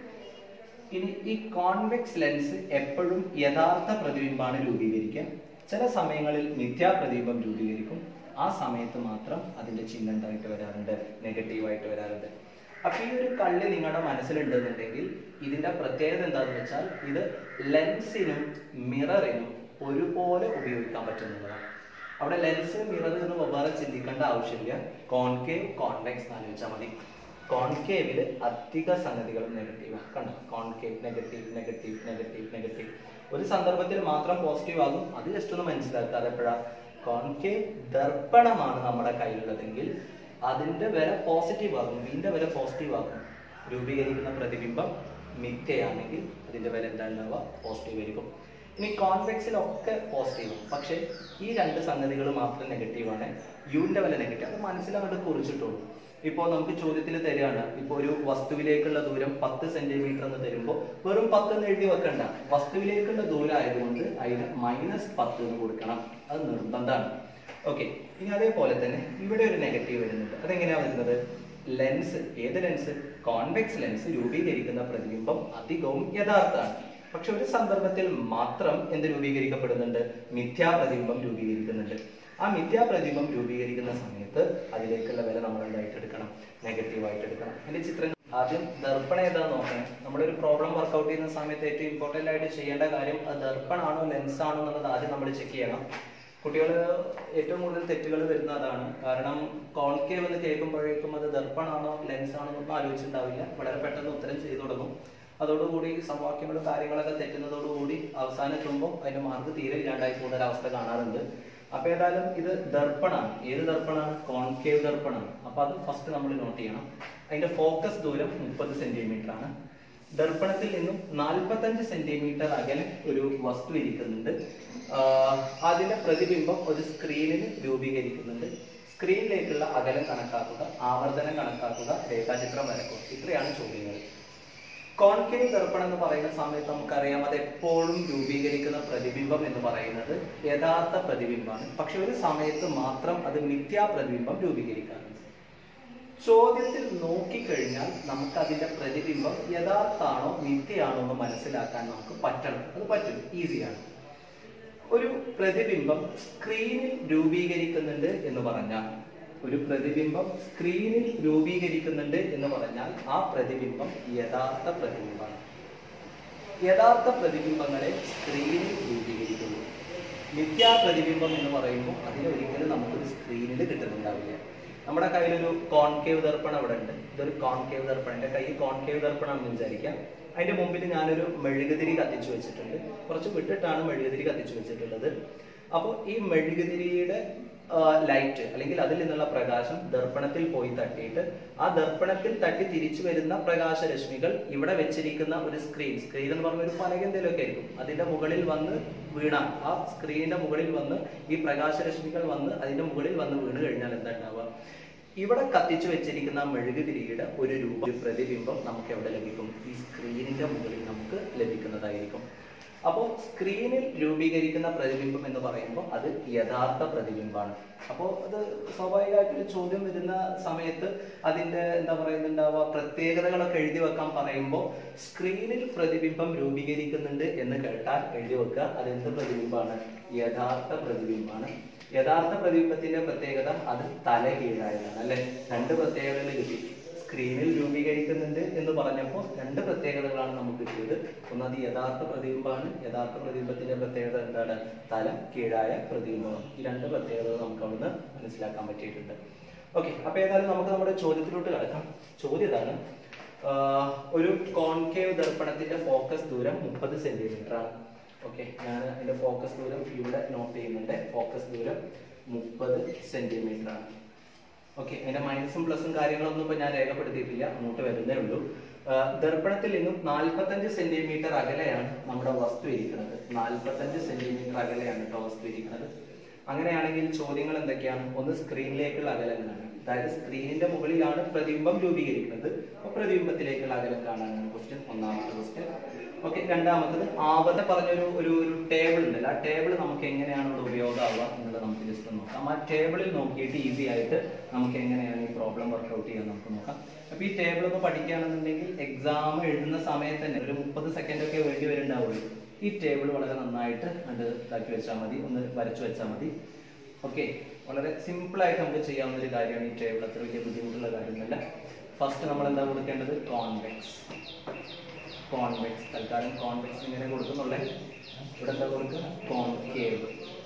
ഇനി ഈ കോൺവെക്സ് ലെൻസ് എപ്പോഴും യഥാർത്ഥ പ്രതിബിംബമാണ് രൂപീകരിക്കുക ചില സമയങ്ങളിൽ മിഥ്യാ പ്രതിബിംബം രൂപീകരിക്കും ആ സമയത്ത് മാത്രം അതിന്റെ ചിഹ്നം എന്തായിട്ട് വരാറുണ്ട് നെഗറ്റീവായിട്ട് വരാറുണ്ട് അപ്പൊ ഈ ഒരു കള്ളി നിങ്ങളുടെ മനസ്സിലുണ്ടെന്നുണ്ടെങ്കിൽ ഇതിന്റെ പ്രത്യേകത എന്താണെന്ന് വെച്ചാൽ ഇത് ലെൻസിനും മിററിനും ഒരുപോലെ ഉപയോഗിക്കാൻ പറ്റുന്നതാണ് അവിടെ ലെൻസ് മിറർ എന്ന് വെവ്വേറെ ചിന്തിക്കേണ്ട ആവശ്യമില്ല കോൺകേവ് കോൺവെക്സ് എന്ന് ആലോചിച്ചാൽ മതി കോൺകേവില് അധിക സംഗതികളും നെഗറ്റീവ് കണ്ടോ concave negative negative negative negative ഒരു സന്ദർഭത്തിൽ മാത്രം പോസിറ്റീവ് ആകും അത് ജസ്റ്റ് ഒന്ന് മനസ്സിലാക്കുക അതെപ്പോഴാ കോൺകേവ് ദർപ്പണമാണ് നമ്മുടെ കയ്യിലുള്ളതെങ്കിൽ അതിന്റെ വില പോസിറ്റീവ് ആകും വീന്റെ വില പോസിറ്റീവ് ആകും രൂപീകരിക്കുന്ന പ്രതിബിംബം മിഥ്യയാണെങ്കിൽ അതിന്റെ വില എന്താണ്ടാവുക പോസിറ്റീവ് ആയിരിക്കും ഇനി കോൺവെക്സിലൊക്കെ പോസിറ്റീവ് പക്ഷേ ഈ രണ്ട് സംഗതികൾ മാത്രം നെഗറ്റീവ് ആണ് യുവിന്റെ വില നെഗറ്റീവ് അത് മനസ്സിലങ്ങോട്ട് കുറിച്ചിട്ടുള്ളൂ ഇപ്പോൾ നമുക്ക് ചോദ്യത്തിൽ തരികയാണ് ഇപ്പോൾ ഒരു വസ്തുവിലേക്കുള്ള ദൂരം പത്ത് സെന്റിമീറ്റർ എന്ന് തരുമ്പോൾ വെറും പത്ത് എന്ന് എഴുതി വെക്കണ്ട വസ്തുവിലേക്കുള്ള ദൂരം ആയതുകൊണ്ട് അതിന് മൈനസ് പത്ത് എന്ന് കൊടുക്കണം അത് നിർബന്ധമാണ് ഓക്കെ ഇനി അതേപോലെ തന്നെ ഇവിടെ ഒരു നെഗറ്റീവ് വരുന്നുണ്ട് അതെങ്ങനെയാ വരുന്നത് ലെൻസ് ഏത് ലെൻസ് കോൺവെക്സ് ലെൻസ് രൂപീകരിക്കുന്ന പ്രതിബിംബം അധികവും യഥാർത്ഥമാണ് പക്ഷെ ഒരു സന്ദർഭത്തിൽ മാത്രം എന്ത് രൂപീകരിക്കപ്പെടുന്നുണ്ട് മിഥ്യാ പ്രതിബിംബം രൂപീകരിക്കുന്നുണ്ട് ആ മിഥ്യാ പ്രതിബിംബം രൂപീകരിക്കുന്ന സമയത്ത് അതിലേക്കുള്ള വില നമ്മൾ എന്തായിട്ട് എടുക്കണം നെഗറ്റീവ് ആയിട്ട് എടുക്കണം അതിന്റെ ചിത്രം ആദ്യം ദർപ്പണം ഏതാന്ന് നോക്കണം നമ്മളൊരു പ്രോബ്ലം വർക്ക്ഔട്ട് ചെയ്യുന്ന സമയത്ത് ഏറ്റവും ഇമ്പോർട്ടന്റ് ആയിട്ട് ചെയ്യേണ്ട കാര്യം അത് ദർപ്പണാണോ ലെൻസ് ആണോ എന്നുള്ളത് ആദ്യം നമ്മൾ ചെക്ക് ചെയ്യണം കുട്ടികൾ ഏറ്റവും കൂടുതൽ തെറ്റുകൾ വരുന്ന അതാണ് കാരണം കോൺകേവ് എന്ന് കേൾക്കുമ്പോഴേക്കും അത് ദർപ്പണാണോ ലെൻസ് ആണോ എന്നൊന്നും ആലോചിച്ചിട്ടുണ്ടാവില്ല വളരെ പെട്ടെന്ന് ഉത്തരം ചെയ്തു തുടങ്ങും അതോടുകൂടി സമവാക്യങ്ങളും കാര്യങ്ങളൊക്കെ തെറ്റുന്നതോടുകൂടി അവസാനം എത്തുമ്പോൾ അതിന്റെ മാർക്ക് തീരെ ഇല്ലാണ്ടായി പോകുന്ന ഒരു അവസ്ഥ കാണാറുണ്ട് അപ്പൊ ഏതായാലും ഇത് ദർപ്പണാണ് ഏത് ദർപ്പണാണ് കോൺകേവ് ദർപ്പണാണ് അപ്പൊ അത് ഫസ്റ്റ് നമ്മൾ നോട്ട് ചെയ്യണം അതിന്റെ ഫോക്കസ് ദൂരം മുപ്പത് സെന്റിമീറ്റർ ആണ് ദർപ്പണത്തിൽ നിന്നും നാൽപ്പത്തഞ്ച് സെന്റിമീറ്റർ അകലെ ഒരു വസ്തു ഇരിക്കുന്നുണ്ട് ആഹ് അതിന്റെ പ്രതിബിംബം ഒരു സ്ക്രീനിൽ രൂപീകരിക്കുന്നുണ്ട് സ്ക്രീനിലേക്കുള്ള അകലം കണക്കാക്കുക ആവർത്തനം കണക്കാക്കുക രേഖാചിത്രം വരക്കുക ഇത്രയാണ് ചോദ്യങ്ങൾ കോൺകേവ് ദർപ്പണം എന്ന് പറയുന്ന സമയത്ത് നമുക്കറിയാം അത് എപ്പോഴും രൂപീകരിക്കുന്ന പ്രതിബിംബം എന്ന് പറയുന്നത് യഥാർത്ഥ പ്രതിബിംബമാണ് പക്ഷെ ഒരു സമയത്ത് മാത്രം അത് മിഥ്യാ പ്രതിബിംബം രൂപീകരിക്കാറുണ്ട് ചോദ്യത്തിൽ നോക്കിക്കഴിഞ്ഞാൽ നമുക്ക് അതിന്റെ പ്രതിബിംബം യഥാർത്ഥാണോ മിഥ്യയാണോ എന്ന് മനസ്സിലാക്കാൻ നമുക്ക് പറ്റണം അത് പറ്റും ഈസിയാണ് ഒരു പ്രതിബിംബം സ്ക്രീനിൽ രൂപീകരിക്കുന്നുണ്ട് എന്ന് പറഞ്ഞാൽ ഒരു പ്രതിബിംബം സ്ക്രീനിൽ രൂപീകരിക്കുന്നുണ്ട് എന്ന് പറഞ്ഞാൽ ആ പ്രതിബിംബം യഥാർത്ഥ പ്രതിബിംബമാണ് യഥാർത്ഥ പ്രതിബിംബങ്ങളെ സ്ക്രീനിൽ രൂപീകരിക്കുന്നു മിഥ്യാ പ്രതിബിംബം എന്ന് പറയുമ്പോൾ അതിനൊരിക്കലും നമുക്കൊരു സ്ക്രീനിൽ കിട്ടുന്നുണ്ടാവില്ല നമ്മുടെ കയ്യിലൊരു കോൺകേവ് ദർപ്പണം ഇവിടെ ഉണ്ട് ഇതൊരു കോൺകേവ് ദർപ്പണം എൻ്റെ കയ്യിൽ കോൺകേവ് ദർപ്പണം എന്ന് വിചാരിക്കാം അതിന്റെ മുമ്പിൽ ഞാനൊരു മെഴുകുതിരി കത്തിച്ചു വെച്ചിട്ടുണ്ട് കുറച്ച് വിട്ടിട്ടാണ് മെഴുകുതിരി കത്തിച്ചു വെച്ചിട്ടുള്ളത് അപ്പോൾ ഈ മെഴുകുതിരിയുടെ ലൈറ്റ് അല്ലെങ്കിൽ അതിൽ നിന്നുള്ള പ്രകാശം ദർപ്പണത്തിൽ പോയി തട്ടിയിട്ട് ആ ദർപ്പണത്തിൽ തട്ടി തിരിച്ചു വരുന്ന പ്രകാശരശ്മികൾ ഇവിടെ വെച്ചിരിക്കുന്ന ഒരു സ്ക്രീൻ സ്ക്രീൻ എന്ന് പറഞ്ഞ ഒരു പലക എന്തെങ്കിലുമൊക്കെ ആയിരിക്കും അതിന്റെ മുകളിൽ വന്ന് വീണ ആ സ്ക്രീനിന്റെ മുകളിൽ വന്ന് ഈ പ്രകാശരശ്മികൾ വന്ന് അതിന്റെ മുകളിൽ വന്ന് വീണ് കഴിഞ്ഞാൽ എന്താ ഉണ്ടാവുക ഇവിടെ കത്തിച്ചു വെച്ചിരിക്കുന്ന മെഴുകുതിരിയുടെ ഒരു രൂപ ഒരു പ്രതിബിംബം നമുക്ക് എവിടെ ലഭിക്കും ഈ സ്ക്രീനിന്റെ മുകളിൽ നമുക്ക് ലഭിക്കുന്നതായിരിക്കും അപ്പോൾ സ്ക്രീനിൽ രൂപീകരിക്കുന്ന പ്രതിബിംബം എന്ന് പറയുമ്പോൾ അത് യഥാർത്ഥ പ്രതിബിംബമാണ് അപ്പോൾ അത് സ്വാഭാവികമായിട്ടൊരു ചോദ്യം വരുന്ന സമയത്ത് അതിന്റെ എന്താ പറയുന്നുണ്ടാവുക പ്രത്യേകതകളൊക്കെ എഴുതി വെക്കാൻ പറയുമ്പോൾ സ്ക്രീനിൽ പ്രതിബിംബം രൂപീകരിക്കുന്നുണ്ട് എന്ന് കേട്ടാൽ എഴുതി വെക്കുക അത് എന്ത് പ്രതിബിംബമാണ് യഥാർത്ഥ പ്രതിബിംബമാണ് യഥാർത്ഥ പ്രതിബിംബത്തിന്റെ പ്രത്യേകത അത് തലകീഴായതാണ് അല്ലെ രണ്ട് പ്രത്യേകതകൾ കിട്ടി സ്ക്രീനിൽ രൂപീകരിക്കുന്നുണ്ട് എന്ന് പറഞ്ഞപ്പോൾ രണ്ട് പ്രത്യേകതകളാണ് നമുക്ക് കിട്ടിയത് ഒന്ന് അത് യഥാർത്ഥ പ്രതിബിംബമാണ് യഥാർത്ഥ പ്രതിബിംബത്തിന്റെ പ്രത്യേകത എന്താണ് തല കീഴായ പ്രതിബിംബമാണ് ഈ രണ്ട് പ്രത്യേകതകൾ നമുക്ക് അവിടുന്ന് മനസ്സിലാക്കാൻ പറ്റിയിട്ടുണ്ട് ഓക്കെ അപ്പൊ ഏതായാലും നമുക്ക് നമ്മുടെ ചോദ്യത്തിലോട്ട് കിടക്കാം ചോദ്യം ഇതാണ് ആഹ് ഒരു കോൺകേവ് ദർപ്പണത്തിന്റെ ഫോക്കസ് ദൂരം മുപ്പത് സെന്റിമീറ്റർ ആണ് ഓക്കെ ഞാൻ അതിന്റെ ഫോക്കസ് ദൂരം ഇവിടെ നോട്ട് ചെയ്യുന്നുണ്ട് ഫോക്കസ് ദൂരം മുപ്പത് സെന്റിമീറ്റർ ആണ് ഓക്കെ അതിന്റെ മൈനസും പ്ലസും കാര്യങ്ങളൊന്നും ഇപ്പൊ ഞാൻ രേഖപ്പെടുത്തിയിട്ടില്ല അങ്ങോട്ട് വരുന്നേ ഉള്ളൂ ആ, ദർപ്പണത്തിൽ നിന്നും നാൽപ്പത്തഞ്ച് സെന്റിമീറ്റർ അകലെയാണ് നമ്മുടെ വസ്തു ഇരിക്കുന്നത് നാൽപ്പത്തഞ്ച് സെന്റിമീറ്റർ അകലെയാണ് കേട്ടോ വസ്തു ഇരിക്കുന്നത് അങ്ങനെയാണെങ്കിൽ ചോദ്യങ്ങൾ എന്തൊക്കെയാണ് ഒന്ന് സ്ക്രീനിലേക്കുള്ള അകലങ്ങളാണ് അതായത് സ്ക്രീനിന്റെ മുകളിലാണ് പ്രതിബിംബം രൂപീകരിക്കുന്നത് അപ്പൊ പ്രതിബിംബത്തിലേക്കുള്ള അകലം കാണാനാണ് ക്വസ്റ്റ്യൻ ഒന്നാമത്തെ ക്വസ്റ്റ്യൻ ഓക്കെ രണ്ടാമത്തത് ആവർത്തനം പറഞ്ഞൊരു ഒരു ഒരു ടേബിൾ ഉണ്ടല്ലോ ആ ടേബിൾ നമുക്ക് എങ്ങനെയാണ് ഇവിടെ ഉപയോഗമാവുക എന്നുള്ളത് നമുക്ക് ജസ്റ്റ് നോക്കാം ആ ടേബിളിൽ നോക്കിയിട്ട് ഈസി ആയിട്ട് നമുക്ക് എങ്ങനെയാണ് ഈ പ്രോബ്ലം വർക്ക്ഔട്ട് ചെയ്യാൻ നമുക്ക് നോക്കാം അപ്പൊ ഈ ടേബിൾ ഒന്ന് പഠിക്കുകയാണെന്നുണ്ടെങ്കിൽ എക്സാം എഴുതുന്ന സമയത്ത് തന്നെ ഒരു മുപ്പത് സെക്കൻഡ് ഒക്കെ വേണ്ടി വരുന്നുണ്ടാവുള്ളൂ ഈ ടേബിൾ വളരെ നന്നായിട്ട് അത് ഇതാക്കി വെച്ചാൽ മതി ഒന്ന് വരച്ചു വെച്ചാൽ മതി ഓക്കെ വളരെ സിമ്പിൾ ആയിട്ട് നമുക്ക് ചെയ്യാവുന്ന ഒരു കാര്യമാണ് ഈ ടേബിൾ അത്ര വലിയ ബുദ്ധിമുട്ടുള്ള കാര്യമൊന്നുമല്ല ഫസ്റ്റ് നമ്മൾ എന്താ കൊടുക്കേണ്ടത് കോൺവെക്സ് കോൺവെക്സ് തൽക്കാലം കോൺവെക്സ് ഇങ്ങനെ കൊടുക്കുന്നുള്ളേ ഇവിടെ എന്താ കൊടുക്കുക കോൺകേവ്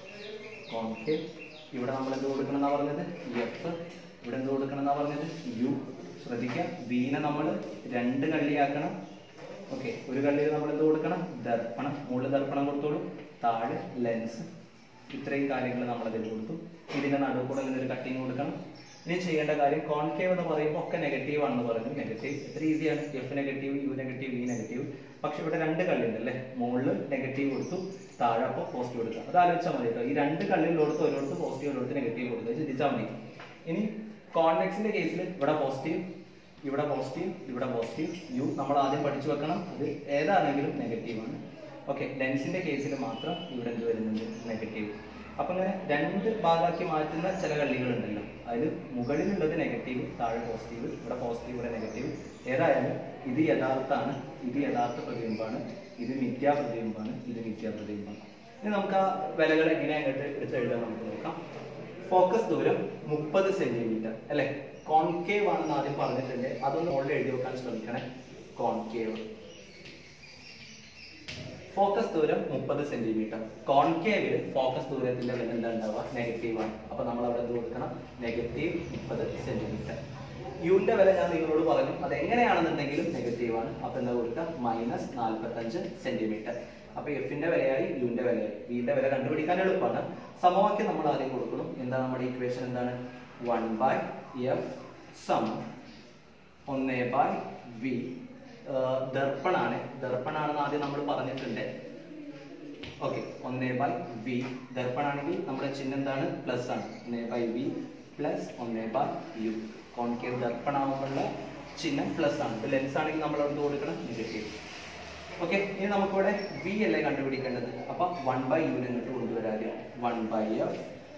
കോൺകേവ് ഇവിടെ നമ്മൾ എന്ത് കൊടുക്കണം എന്നാ പറഞ്ഞത് എഫ് ഇവിടെ എന്ത് കൊടുക്കണം എന്നാ പറഞ്ഞത് യു ശ്രദ്ധിക്കുക വീനെ നമ്മൾ രണ്ട് കള്ളിയാക്കണം ഓക്കെ ഒരു കള്ളിയിൽ നമ്മൾ എന്ത് കൊടുക്കണം ദർപ്പണം മുകളിൽ ദർപ്പണം കൊടുത്തോളൂ താഴെ ലെൻസ് ഇത്രയും കാര്യങ്ങൾ നമ്മൾ അതിൽ കൊടുത്തു ഇതിന്റെ നടുവ് കൂടെ ഇങ്ങനെ ഒരു കട്ടിങ് കൊടുക്കണം ഇനി ചെയ്യേണ്ട കാര്യം കോൺകേവ് എന്ന് പറയുമ്പോൾ ഒക്കെ നെഗറ്റീവ് ആണെന്ന് പറഞ്ഞു നെഗറ്റീവ് ഇത്ര ഈസിയാണ് F negative U negative E negative പക്ഷെ ഇവിടെ രണ്ട് കള്ളി ഉണ്ട് അല്ലേ മുകളിൽ നെഗറ്റീവ് കൊടുത്തു താഴെ അപ്പോൾ പോസിറ്റീവ് കൊടുക്കുക അത് ആലോചിച്ചാൽ മതി കേട്ടോ ഈ രണ്ട് കള്ളിയിലോടത്ത് ഒരിടത്ത് പോസിറ്റീവ് ഒരിടത്ത് നെഗറ്റീവ് കൊടുക്കുക ചിന്തിച്ചാൽ മതി ഇനി കോൺവെക്സിന്റെ കേസിൽ ഇവിടെ പോസിറ്റീവ് ഇവിടെ പോസിറ്റീവ് ഇവിടെ പോസിറ്റീവ് യു നമ്മൾ ആദ്യം പഠിച്ചു വെക്കണം അത് ഏതാണെങ്കിലും നെഗറ്റീവ് ആണ് ഓക്കെ ലെൻസിന്റെ കേസിൽ മാത്രം ഇവിടെ എന്ത് വരുന്നുണ്ട് നെഗറ്റീവ് അപ്പൊ ഇങ്ങനെ രണ്ട് ഭാഗമാക്കി മാറ്റുന്ന ചില കള്ളികളുണ്ടല്ലോ അതിൽ മുകളിലുള്ളത് നെഗറ്റീവ് താഴെ പോസിറ്റീവ് ഇവിടെ പോസിറ്റീവ് ഇവിടെ നെഗറ്റീവ് ഏതായാലും ഇത് യഥാർത്ഥാണ് ഇത് യഥാർത്ഥ പ്രതിബിംബമാണ് ഇത് മിഥ്യാ പ്രതിബിംബമാണ് ഇത് മിഥ്യാ പ്രതിബിംബമാണ് ഇനി നമുക്ക് ആ വിലകൾ എങ്ങനെ അങ്ങോട്ട് എടുത്ത് എഴുതാൻ നമുക്ക് നോക്കാം ഫോക്കസ് ദൂരം മുപ്പത് സെന്റിമീറ്റർ അല്ലെ കോൺകേവ് ആണെന്ന് ആദ്യം പറഞ്ഞിട്ടുണ്ട് അതൊന്ന് മുകളിൽ എഴുതി വെക്കാൻ ശ്രമിക്കണേ കോൺകേവ് ഫോക്കസ് ദൂരം മുപ്പത് സെന്റിമീറ്റർ കോൺകേവിൽ ഫോക്കസ് ദൂരത്തിന്റെ വില എന്താ ഉണ്ടാവുക നെഗറ്റീവ് ആണ് അപ്പൊ നമ്മൾ അവിടെ എന്ത് കൊടുക്കണം നെഗറ്റീവ് മുപ്പത് സെന്റിമീറ്റർ യുവിന്റെ വില ഞാൻ നിങ്ങളോട് പറഞ്ഞു അത് എങ്ങനെയാണെന്നുണ്ടെങ്കിലും നെഗറ്റീവ് ആണ് അപ്പൊ എന്താ കൊടുക്കുക മൈനസ് നാൽപ്പത്തഞ്ച് സെന്റിമീറ്റർ അപ്പൊ എഫിന്റെ വിലയായി യുവിന്റെ വിലയായി വിന്റെ വില കണ്ടുപിടിക്കാൻ എളുപ്പമാണ് സമവാക്യം നമ്മൾ ആദ്യം കൊടുക്കണം എന്താ നമ്മുടെ ഇക്വേഷൻ എന്താണ് വൺ ബൈ എഫ് സം ഒന്ന് ബൈ വി ദർപ്പണാണ് ദർപ്പണാണെന്ന് ആദ്യം നമ്മൾ പറഞ്ഞിട്ടുണ്ട് ഓക്കെ ഒന്ന് ബൈ വി ദർപ്പണാണെങ്കിൽ നമ്മുടെ ചിഹ്നം എന്താണ് പ്ലസ് ആണ് ഒന്ന് ബൈ വി പ്ലസ് ഒന്ന് ബൈ യു കോൺകേവ് ദർപ്പണാകുമ്പോഴുള്ള ചിഹ്നം പ്ലസ് ആണ് ഇപ്പൊ ലെൻസ് ആണെങ്കിൽ നമ്മൾ എന്ത് കൊടുക്കണം നെഗറ്റീവ് ഓക്കെ ഇനി നമുക്കിവിടെ വി അല്ലേ കണ്ടുപിടിക്കേണ്ടത് അപ്പൊ വൺ ബൈ യുവിനെ ഇങ്ങോട്ട് കൊണ്ടുവരാതെ one by F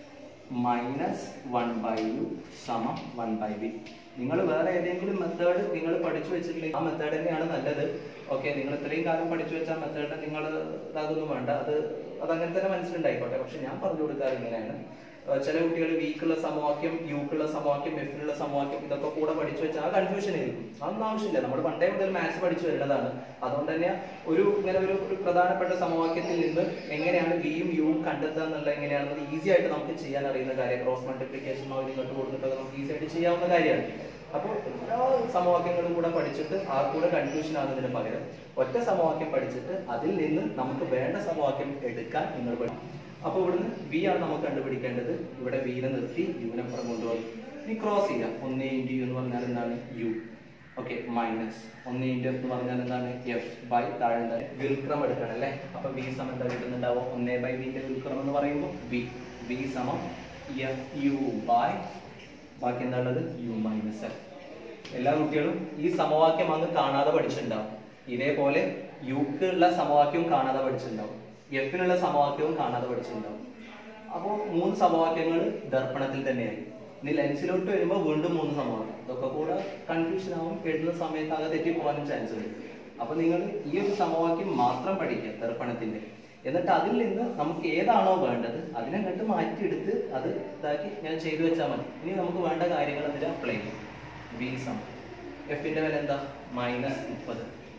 minus one by U സമം വൺ ബൈ വി നിങ്ങൾ വേറെ ഏതെങ്കിലും മെത്തേഡ് നിങ്ങൾ പഠിച്ചു വെച്ചിട്ടുണ്ടെങ്കിൽ ആ മെത്തേഡ് തന്നെയാണ് നല്ലത് ഓക്കെ നിങ്ങൾ ഇത്രയും കാലം പഠിച്ചു വെച്ച മെത്തേഡ് നിങ്ങൾ അതൊന്നും വേണ്ട അത് അതങ്ങനെ തന്നെ മനസ്സിലുണ്ടായിക്കോട്ടെ പക്ഷെ ഞാൻ പറഞ്ഞു കൊടുക്കാറ് ഇങ്ങനെയാണ് ഏഹ് ചില കുട്ടികൾ വീക്കുള്ള സമവാക്യം യുക്കുള്ള സമവാക്യം എഫിനുള്ള സമവാക്യം ഇതൊക്കെ കൂടെ പഠിച്ചു വെച്ചാൽ ആ കൺഫ്യൂഷൻ ആയിരിക്കും അതൊന്നും ആവശ്യമില്ല നമ്മൾ പണ്ടേ മുതൽ മാത്സ് പഠിച്ചു വരുന്നതാണ് അതുകൊണ്ട് തന്നെ ഒരു ഇങ്ങനെ ഒരു ഒരു പ്രധാനപ്പെട്ട സമവാക്യത്തിൽ നിന്ന് എങ്ങനെയാണ് വിയും യുവും കണ്ടെത്തുക എന്നുള്ള എങ്ങനെയാണെന്നത് ഈസി ആയിട്ട് നമുക്ക് ചെയ്യാൻ അറിയുന്ന കാര്യം ക്രോസ് മൾട്ടിപ്ലിക്കേഷൻ ഇങ്ങോട്ട് കൊടുത്തിട്ടൊക്കെ നമുക്ക് ഈസി ആയിട്ട് ചെയ്യാവുന്ന കാര്യമാണ് അപ്പോൾ എല്ലാ സമവാക്യങ്ങളും കൂടെ പഠിച്ചിട്ട് ആ കൂടെ കൺഫ്യൂഷൻ ആകുന്നതിന് പകരം ഒറ്റ സമവാക്യം പഠിച്ചിട്ട് അതിൽ നിന്ന് നമുക്ക് വേണ്ട സമവാക്യം എടുക്കാൻ നിങ്ങൾ പഠിക്കും അപ്പൊ ഇവിടുന്ന് വി ആണ് നമുക്ക് കണ്ടുപിടിക്കേണ്ടത് ഇവിടെ വിനെ നിർത്തി യുവിനെ അപ്പുറം കൊണ്ടുപോകും ഇനി ക്രോസ് ചെയ്യാം ഒന്ന് ഇൻറ്റു യു എന്ന് പറഞ്ഞാൽ എന്താണ് യു ഓക്കെ മൈനസ് ഒന്ന് ഇൻറ്റു എഫ് എന്ന് പറഞ്ഞാൽ എന്താണ് എഫ് ബൈ താഴെ എന്താണ് വിൽക്രം എടുക്കണം അല്ലേ അപ്പൊ വി സമം എന്താ കിട്ടുന്നുണ്ടാവും ഒന്ന് ബൈ വിന്റെ വിൽക്രം എന്ന് പറയുമ്പോൾ വി വി സമം എഫ് യു ബൈ ബാക്കി എന്താ ഉള്ളത് യു മൈനസ് എഫ് എല്ലാ കുട്ടികളും ഈ സമവാക്യം അങ്ങ് കാണാതെ പഠിച്ചിട്ടുണ്ടാവും ഇതേപോലെ യുക്ക് ഉള്ള സമവാക്യവും കാണാതെ പഠിച്ചിട്ടുണ്ടാവും എഫിനുള്ള സമവാക്യവും കാണാതെ പഠിച്ചിട്ടുണ്ടാവും അപ്പോൾ മൂന്ന് സമവാക്യങ്ങൾ ദർപ്പണത്തിൽ തന്നെയായി ഇനി ലെൻസിലോട്ട് വരുമ്പോൾ വീണ്ടും മൂന്ന് സമവാക്യം ഇതൊക്കെ കൂടെ കൺഫ്യൂഷൻ ആവും എഴുതുന്ന സമയത്ത് ആകെ തെറ്റി പോകാനും ചാൻസ് ഉണ്ട് അപ്പൊ നിങ്ങൾ ഈ ഒരു സമവാക്യം മാത്രം പഠിക്കുക ദർപ്പണത്തിന്റെ എന്നിട്ട് അതിൽ നിന്ന് നമുക്ക് ഏതാണോ വേണ്ടത് അതിനങ്ങോട്ട് മാറ്റിയെടുത്ത് അത് ഇതാക്കി ഞാൻ ചെയ്തു വെച്ചാൽ മതി ഇനി നമുക്ക് വേണ്ട കാര്യങ്ങൾ അതിൽ അപ്ലൈ ചെയ്യും വി സം എഫിന്റെ വില എന്താ മൈനസ് മുപ്പത്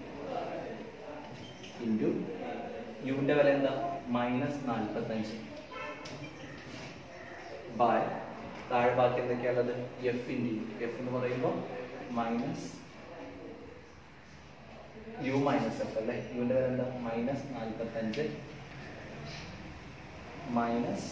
ഇൻറ്റു യുവിന്റെ വില എന്താ മൈനസ് നാൽപ്പത്തഞ്ച് ബൈ താഴെ ബാക്കി എന്തൊക്കെയാണുള്ളത് എഫ് ഇൻറ്റു എഫ് എന്ന് പറയുമ്പോൾ മൈനസ് യു മൈനസ് എഫ് അല്ലേ യുവിന്റെ വില എന്താ മൈനസ് നാൽപ്പത്തഞ്ച് മൈനസ്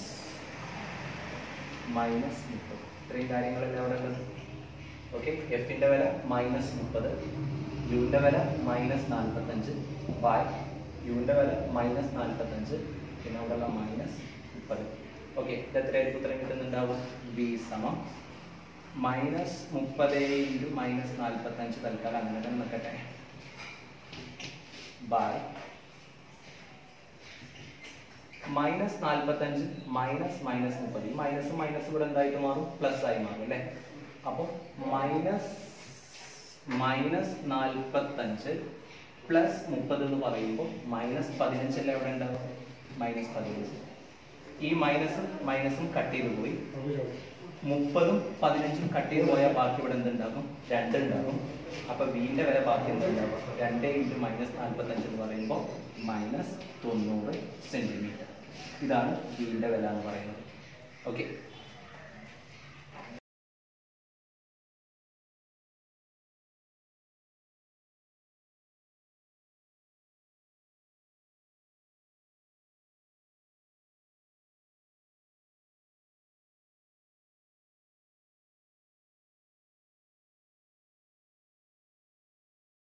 മൈനസ് മുപ്പത് ഇത്രയും കാര്യങ്ങളല്ലേ അവിടെ ഉള്ളത് ഓക്കെ എഫിന്റെ വില മൈനസ് മുപ്പത് യുവിൻ്റെ വില മൈനസ് നാൽപ്പത്തഞ്ച് ബൈ യുവിൻ്റെ വില മൈനസ് നാൽപ്പത്തഞ്ച് പിന്നെ അവിടെയുള്ള മൈനസ് മുപ്പത് ഓക്കെ ഇത് എത്രയായിരിക്കും ഉത്തരം കിട്ടുന്നുണ്ടാവും ബി സമം മൈനസ് മുപ്പത് ഇൻറ്റു മൈനസ് നാൽപ്പത്തഞ്ച് തൽക്കാലം അങ്ങനെ തന്നെ നിൽക്കട്ടെ ബൈ മൈനസ് നാൽപ്പത്തഞ്ച് മൈനസ് മൈനസ് മുപ്പത് ഈ മൈനസ് മൈനസ് ഇവിടെ എന്തായിട്ട് മാറും പ്ലസ് ആയി മാറും അല്ലേ അപ്പോൾ മൈനസ് മൈനസ് നാൽപ്പത്തഞ്ച് പ്ലസ് മുപ്പത് എന്ന് പറയുമ്പോൾ മൈനസ് പതിനഞ്ചല്ലേ എവിടെ ഉണ്ടാവും മൈനസ് പതിനഞ്ച് ഈ മൈനസും മൈനസും കട്ട് ചെയ്ത് പോയി മുപ്പതും പതിനഞ്ചും കട്ട് ചെയ്ത് പോയാൽ ബാക്കി ഇവിടെ എന്തുണ്ടാകും രണ്ട് ഉണ്ടാകും അപ്പൊ വീന്റെ വില ബാക്കി എന്തുണ്ടാകും രണ്ട് ഇൻറ്റു മൈനസ് നാൽപ്പത്തഞ്ച് എന്ന് പറയുമ്പോൾ മൈനസ് തൊണ്ണൂറ് സെന്റിമീറ്റർ ഇതാണ് വീന്റെ വില എന്ന് പറയുന്നത് ഓക്കെ